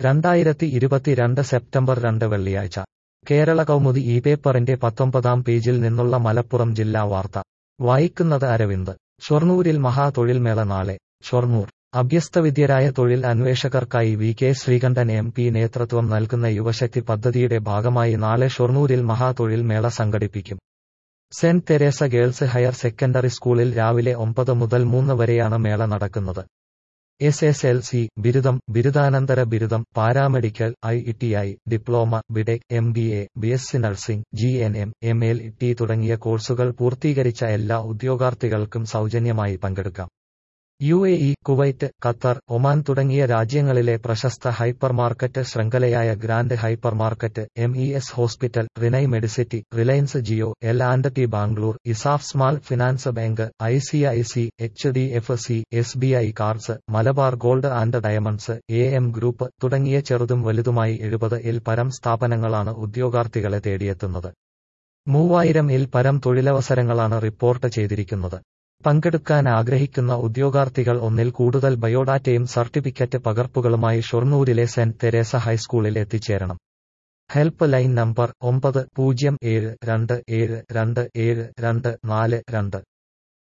രണ്ടായിരത്തി ഇരുപത്തിരണ്ട് സെപ്റ്റംബർ രണ്ട് വെള്ളിയാഴ്ച കേരള കൗമുദി ഈ പേപ്പറിന്റെ പത്തൊമ്പതാം പേജിൽ നിന്നുള്ള മലപ്പുറം ജില്ലാ വാർത്ത വായിക്കുന്നത് അരവിന്ദ് ഷൊർണൂരിൽ മഹാ തൊഴിൽമേള നാളെ ഷൊർണൂർ അഭ്യസ്തവിദ്യരായ തൊഴിൽ അന്വേഷകർക്കായി V K Sreekandan M P നേതൃത്വം നൽകുന്ന യുവശക്തി പദ്ധതിയുടെ ഭാഗമായി നാളെ ഷൊർണൂരിൽ മഹാ തൊഴിൽ മേള സംഘടിപ്പിക്കും Saint Teresa girls higher secondary സ്കൂളിൽ രാവിലെ ഒമ്പത് മുതൽ മൂന്ന് വരെയാണ് മേള നടക്കുന്നത് എസ് എസ് എൽ സി ബിരുദം ബിരുദാനന്തര ബിരുദം paramedical I E T I diploma B Tech M B A B S C nursing G N M M L T തുടങ്ങിയ കോഴ്സുകൾ പൂർത്തീകരിച്ച എല്ലാ ഉദ്യോഗാർത്ഥികൾക്കും സൗജന്യമായി പങ്കെടുക്കാം U A E Kuwait Qatar Oman തുടങ്ങിയ രാജ്യങ്ങളിലെ പ്രശസ്ത ഹൈപ്പർ മാർക്കറ്റ് ശൃംഖലയായ grand hyper market M E S hospital Renai medicity Reliance Jio L and T Bangalore ESAF small finance bank I C I C H D F C S B I cards Malabar gold and diamonds A M group തുടങ്ങിയ ചെറുതും വലുതുമായി എഴുപത് ഇൽ പരം സ്ഥാപനങ്ങളാണ് ഉദ്യോഗാർത്ഥികളെ തേടിയെത്തുന്നത് മൂവായിരം ഇൽ പരം തൊഴിലവസരങ്ങളാണ് report ചെയ്തിരിക്കുന്നത് പങ്കെടുക്കാൻ ആഗ്രഹിക്കുന്ന ഉദ്യോഗാർത്ഥികൾ ഒന്നിൽ കൂടുതൽ ബയോഡാറ്റയും സർട്ടിഫിക്കറ്റ് പകർപ്പുകളുമായി ഷൊർണൂരിലെ സെന്റ് തെരേസ ഹൈസ്കൂളിൽ എത്തിച്ചേരണം ഹെൽപ്പ് ലൈൻ നമ്പർ ഒമ്പത് പൂജ്യം ഏഴ് രണ്ട് ഏഴ് രണ്ട് ഏഴ് രണ്ട് നാല് രണ്ട്